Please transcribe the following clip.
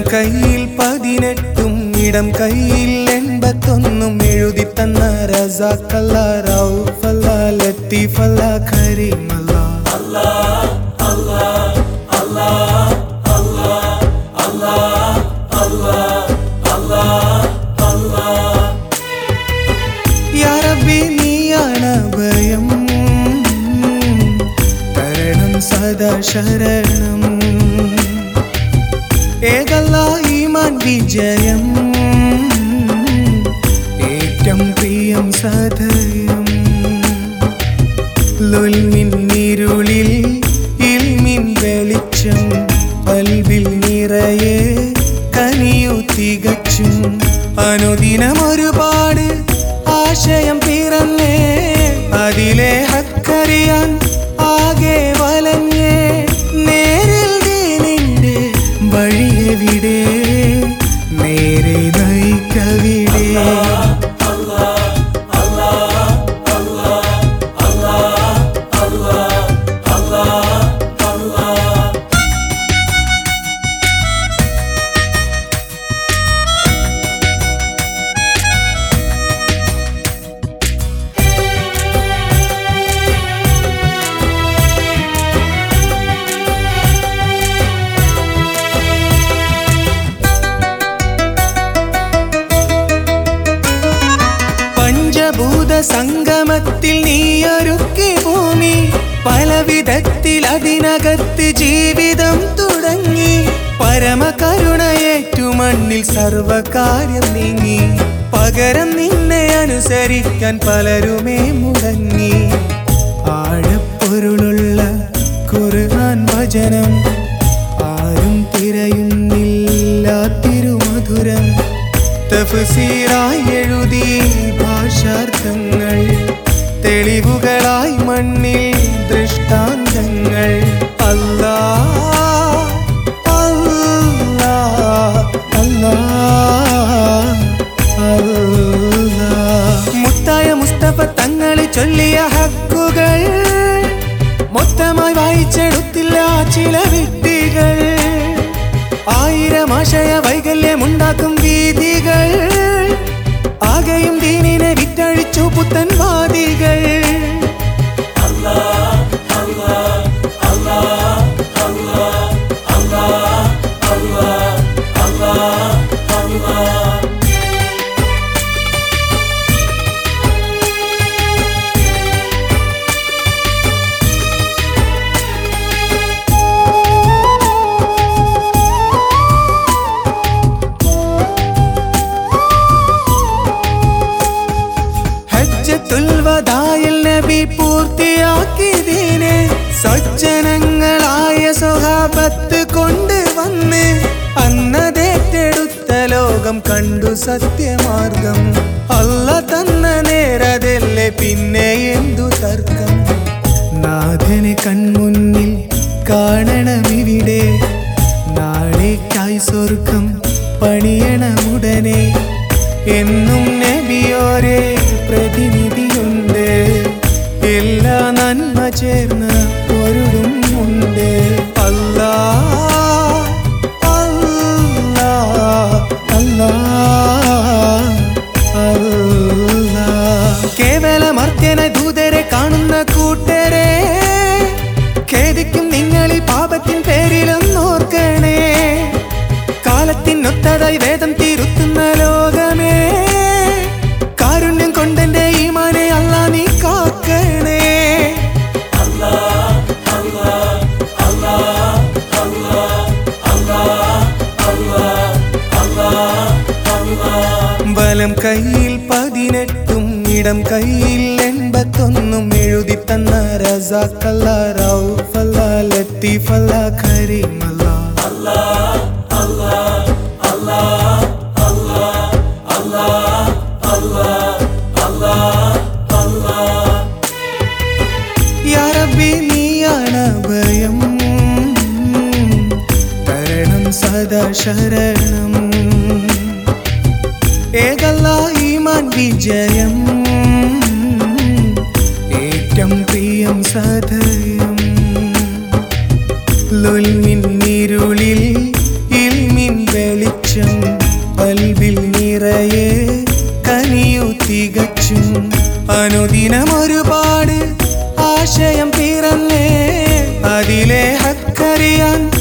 കയ്യിൽ പതിനെട്ടും ഇടം കയ്യിൽ എൺപത്തൊന്നും എഴുതി തന്ന റസാക്കല്ല റൗഫല്ല ലത്തീഫല്ല കരീമല്ല യാ റബ്ബി നീയാണ് ഭയം തരണം സദാ ശരണം ഏകല്ല ഈമാൻ വിജയം ഏറ്റം പ്രിയം സദയം ലുൽമിൻ നീരുളിൽ ഇൽമിൻ വെളിച്ചം പൽവിൽ നിറയെ കനിയു തികച്ചും അനുദിനം ഒരുപാട് ആശയം പിറന്നേ അതിലെ ഹക്കറിയാൻ ആകെ വലഞ്ഞേ നേരിൽ ദീനിന്റെ വഴിയെവിടെ നേരെ നയിക്കവിടെ പഞ്ചഭൂത സംഗമത്തിൽ നീയൊരുക്കി ഭൂമി പല വിധത്തിൽ അതിനകത്ത് ജീവിതം തുടങ്ങി പരമകരുണയേറ്റു മണ്ണിൽ സർവകാര്യം നീങ്ങി പകരം നിന്നെ അനുസരിക്കാൻ പലരുമേ മുടങ്ങി ആഴപ്പൊരുളുള്ള ഖുർആൻ വചനം ആരും തിരയുന്നില്ല തിരുമധുരം തഫ്സീറായി എഴുതി ഭാഷാർത്ഥങ്ങൾ തെളിവുകളായി മണ്ണിൽ ദൃഷ്ടാന്തങ്ങൾ അല്ലാ അല്ലാ അല്ലാ അല്ലാ മുത്തായ മുസ്തഫ തങ്ങളെ ചൊല്ലിയ ഹക്കുകൾ മൊത്തമായി വായിച്ചെടുത്തില്ല ചില വിട്ടികൾ ആയിരം ആശയ വൈകല്യമുണ്ടാക്കും വീതികൾ ആകെയും ദീനിനെ വിറ്റഴിച്ചു പുത്തൻ വാദികൾ ഹജ്ജത്തുൽ വദായിൽ നബി പൂർത്തിയാക്കിയതിനെ സജ്ജനങ്ങളായ സ്വഹാബത്ത് കൊണ്ടുവന്ന് അന്നതേറ്റെടുത്ത ലോകം കണ്ടു സത്യമാർഗം അല്ല തന്ന നേരതല്ലേ പിന്നെ എന്തു തർക്കം നാഥനെ കൺമുന്നിൽ കാണണമിവിടെ നാളേക്കായി സ്വർഗം പണിയണമുടനെ എന്നും നബിയോരെ പ്രതിനിധിയുണ്ട് എല്ലാ നന്മ ചേർന്ന പൊരുളും ഉണ്ട് അല്ലാ അല്ലാ അല്ലാ അല്ലാ കേവലമർത്യന ദൂതരെ കാണുന്ന കൂട്ടരെ ഖേദിക്കും നിങ്ങൾ ഈ പാപത്തിൻ പേരിലും ഓർക്കണേ കാലത്തിനൊത്തതായി വേദം തിരുത്തുന്ന ലോകമേ കാരുണ്യം കൊണ്ടെന്റെ ഈമാനെ അല്ല നീ കാക്കണേ വലം കയ്യിൽ പതിനെട്ടും ഇടം കയ്യിൽ എൺപത്തൊന്നും എഴുതി തന്ന റസാക്കല്ല റൗഫല്ല ലത്തീഫല്ല കരീമല്ല യാ റബ്ബി നീയാണ് ഭയം തരണം സദാ ശരണം ഏകല്ല ഈമാൻ വിജയം ഏറ്റം പ്രിയം സദയം ലുൽമിൻ നീരുളിൽ ഇൽമിൻ വെളി നിറയെ കനിയു തികച്ചും അനുദിനം ഒരുപാട് ആശയം പിറന്നേ അതിലെ ഹക്കറിയാൻ